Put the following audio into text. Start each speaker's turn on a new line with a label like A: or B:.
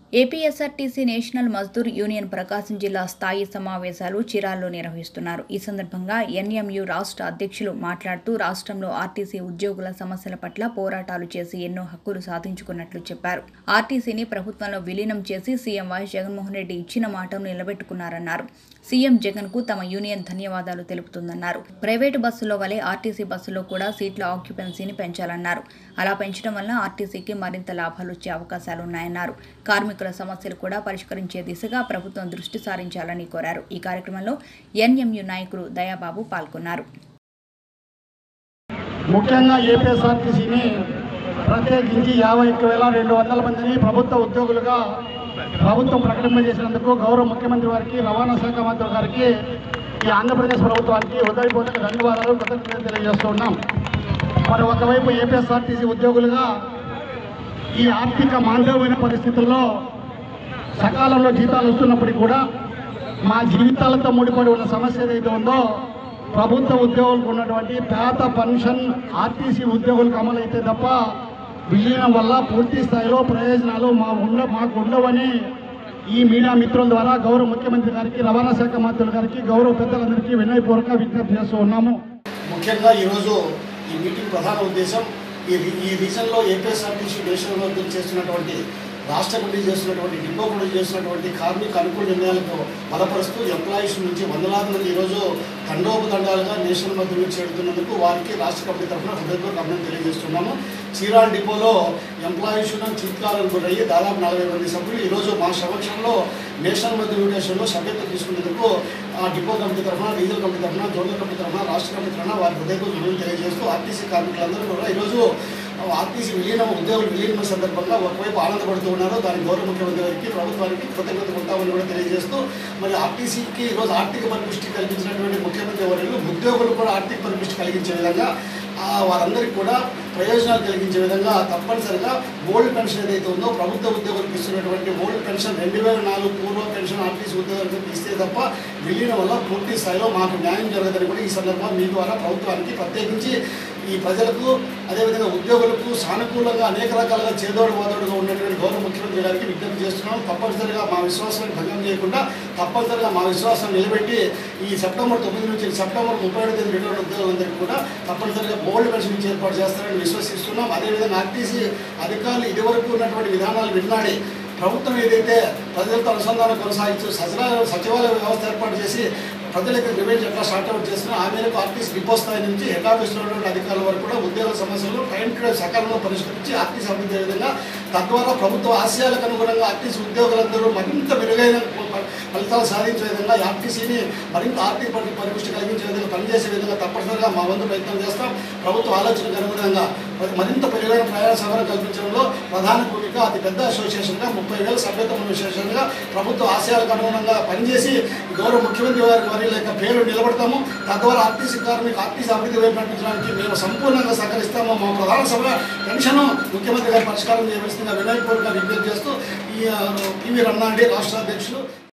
A: APSRTC national Mazdoor union Prakasam జిల్లా స్థాయి సమావేశాలు చిరాల్లో నిర్వహిస్తున్నారు ఈ సందర్భంగా ఎన్ఎంయు రాష్ట్ర అధ్యక్షులు మాట్లాడుతూ రాష్ట్రంలో ఆర్టీసీ ఉద్యోగుల సమస్యల పట్ల పోరాటాలు చేసి ఎన్నో హక్కులు సాధించుకున్నట్లు చెప్పారు ఆర్టీసీని ప్రభుత్వంలో విలీనం చేసి సీఎం వైఎస్ జగన్మోహన్ రెడ్డి ఇచ్చిన మాటను నిలబెట్టుకున్నారన్నారు సీఎం జగన్ కు తమ యూనియన్ ధన్యవాదాలు తెలుపుతుందన్నారు ప్రైవేటు బస్సులో వలె ఆర్టీసీ బస్సులో కూడా సీట్ల ఆక్యుపెన్సీని పెంచాలన్నారు అలా పెంచడం వల్ల ఆర్టీసీకి మరింత లాభాలు వచ్చే అవకాశాలున్నాయన్నారు కార్మికుల సమస్యలు కూడా పరిష్కరించే దిశగా ప్రభుత్వం దృష్టి సారించాలని కోరారు ఈ కార్యక్రమంలో ఎన్ఎంయు నాయకులు దయాబాబు పాల్గొన్నారు
B: ముఖ్యంగా ఏపీఎస్ఆర్టీసీని ప్రత్యేకించి యాభై ఒక్క వేల రెండు వందల మందిని ప్రభుత్వ ఉద్యోగులుగా ప్రభుత్వం ప్రకటింపజేసినందుకు గౌరవ ముఖ్యమంత్రి వారికి రవాణా శాఖ మంత్రి గారికి ఈ ఆంధ్రప్రదేశ్ ప్రభుత్వానికి హృదయపూర్వక ధన్యవాదాలు కృతజ్ఞతలు తెలియజేస్తున్నాం మరి ఒకవైపు ఏపీఎస్ఆర్టీసీ ఉద్యోగులుగా ఈ ఆర్థిక మాంద్యమైన పరిస్థితుల్లో సకాలంలో జీతాలు వస్తున్నప్పటికీ కూడా మా జీవితాలతో ముడిపడి ఉన్న సమస్య ఏదైతే ఉందో ప్రభుత్వ ఉద్యోగులకు ఉన్నటువంటి పేద పెన్షన్ ఆర్టీసీ ఉద్యోగులకు అమలైతే తప్ప విలీనం వల్ల పూర్తి స్థాయిలో ప్రయోజనాలు మా ఉండ మాకు ఉండవని ఈ మీడియా మిత్రుల ద్వారా గౌరవ ముఖ్యమంత్రి గారికి రవాణా శాఖ మంత్రుల గారికి గౌరవ పెద్దలందరికీ వినయపూర్వక విజ్ఞప్తి చేస్తూ ఉన్నాము
C: ముఖ్యంగా ఈరోజు ఈ మీటింగ్ ప్రధాన ఉద్దేశం ఈ రీ- ఈ రీజన్లో ఏపీఎస్ఆర్టీసీ దేశంలో చేస్తున్నటువంటి రాష్ట్ర కమిటీ చేస్తున్నటువంటి డిపో కమిటీ చేస్తున్నటువంటి కార్మిక అనుకూల నిర్ణయాలకు బలపరుస్తూ ఎంప్లాయీస్ నుంచి వందలాది మంది ఈరోజు తండోపతండాలుగా నేషనల్ మధ్య నుంచి చేరుతున్నందుకు వారికి రాష్ట్ర కమిటీ తరఫున హృదయపూర్వక అభినందన తెలియజేస్తున్నాము చీరాన్ డిపోలో ఎంప్లాయీస్ చిత్కాలను గురయ్యి దాదాపు నలభై మంది సభ్యులు ఈరోజు మా సమక్షంలో నేషనల్ మధ్య మ్యూటేషన్లో సభ్యత్వం తీసుకునేందుకు ఆ డిపో కమిటీ తరఫున డీజిల్ కమిటీ తరఫున జోనల్ కమిటీ తరఫున రాష్ట్ర కమిటీ తరఫున వారి హృదయపూర్వక అభినందన తెలియజేస్తూ ఆర్టీసీ కార్మికులందరూ కూడా ఈరోజు ఆర్టీసీ విలీనం ఉద్యోగుల విలీనం సందర్భంగా ఒకవైపు ఆనందపడుతూ ఉన్నారు దానికి గౌరవ ముఖ్యమంత్రి గారికి ప్రభుత్వానికి కృతజ్ఞత ఉంటామని కూడా తెలియజేస్తూ మరి ఆర్టీసీకి ఈరోజు ఆర్థిక పరిపుష్టి కల్పించినటువంటి ముఖ్యమంత్రి వర్యులు ఉద్యోగులు కూడా ఆర్థిక పరిపుష్టి కలిగించే విధంగా ఆ వారందరికీ కూడా ప్రయోజనాలు కలిగించే విధంగా తప్పనిసరిగా ఓల్డ్ పెన్షన్ ఏదైతే ఉందో ప్రభుత్వ ఉద్యోగులకు ఇస్తున్నటువంటి ఓల్డ్ పెన్షన్ రెండు వేల నాలుగు పూర్వ పెన్షన్ ఆర్టీసీ ఉద్యోగులకు ఇస్తే తప్ప విలీనం వల్ల పూర్తి స్థాయిలో మాకు న్యాయం జరగదని కూడా ఈ సందర్భంగా మీ ద్వారా ప్రభుత్వానికి ప్రత్యేకించి ఈ ప్రజలకు అదేవిధంగా ఉద్యోగులకు సానుకూలంగా అనేక రకాలుగా చేదోడు వాదోడుగా ఉన్నటువంటి గౌరవ ముఖ్యమంత్రి గారికి విజ్ఞప్తి చేస్తున్నాం తప్పనిసరిగా మా విశ్వాసాన్ని భంగం చేయకుండా తప్పనిసరిగా మా విశ్వాసాన్ని నిలబెట్టి ఈ సెప్టెంబర్ తొమ్మిది నుంచి సెప్టెంబర్ ముప్పై ఏడు తేదీ రిటైర్డ్ ఉద్యోగులందరికీ కూడా తప్పనిసరిగా గోల్డ్ పెన్షన్ ఇచ్చి ఏర్పాటు చేస్తారని విశ్వసిస్తున్నాం అదేవిధంగా ఆర్టీసీ అధికారులు ఇదివరకు ఉన్నటువంటి విధానాలు విన్నాడి ప్రభుత్వం ఏదైతే ప్రజలతో అనుసంధానం కొనసాగించు సచివాలయ సచివాలయ వ్యవస్థ ఏర్పాటు చేసి ప్రజలకు రివెంజ్ ఎట్లా షార్ట్అవుట్ చేస్తున్నా ఆ మేరకు ఆర్టీసీ డిపో స్థాయి నుంచి హెడ్ ఆఫీస్లో ఉన్నటువంటి అధికారుల వరకు కూడా ఉద్యోగ సమస్యలు టైం టు టైం సకాలంలో పరిష్కరించి ఆర్టీసీ అభివృద్ధి అయ్యే విధంగా తద్వారా ప్రభుత్వ ఆశయాలకు అనుగుణంగా ఆర్టీసీ ఉద్యోగులందరూ మరింత మెరుగైన ఫ- ఫలితాలు సాధించే విధంగా ఈ ఆర్టీసీని మరింత ఆర్థిక పరి- పరిపుష్టి కలిగించే విధంగా పనిచేసే విధంగా తప్పనిసరిగా మా వంతు ప్రయత్నం చేస్తాం ప్రభుత్వ ఆలోచనకు అనుగుణంగా మరి మరింత మెరుగైన ప్రయాణ సౌకర్యం కల్పించడంలో ప్రధాన భూమిక అతి పెద్ద అసోసియేషన్గా ముప్పై వేల సభ్యత్వం ఉన్న అసోసియేషన్గా ప్రభుత్వ ఆశయాలకు అనుగుణంగా పనిచేసి గౌరవ ముఖ్యమంత్రి వారి వారి యొక్క పేరు నిలబడతాము తద్వారా ఆర్టీసీ కార్మిక ఆర్టీసీ అభివృద్ధి వైపు నడిపించడానికి మేము సంపూర్ణంగా సహకరిస్తాము మా ప్రధాన సభ పెన్షన్ ముఖ్యమంత్రి గారి పరిష్కారం చేయవలసిందిగా వినయపూర్వక విజ్ఞప్తి చేస్తూ ఈ ఆ, పివి రమణారెడ్డి రాష్ట్ర అధ్యక్షులు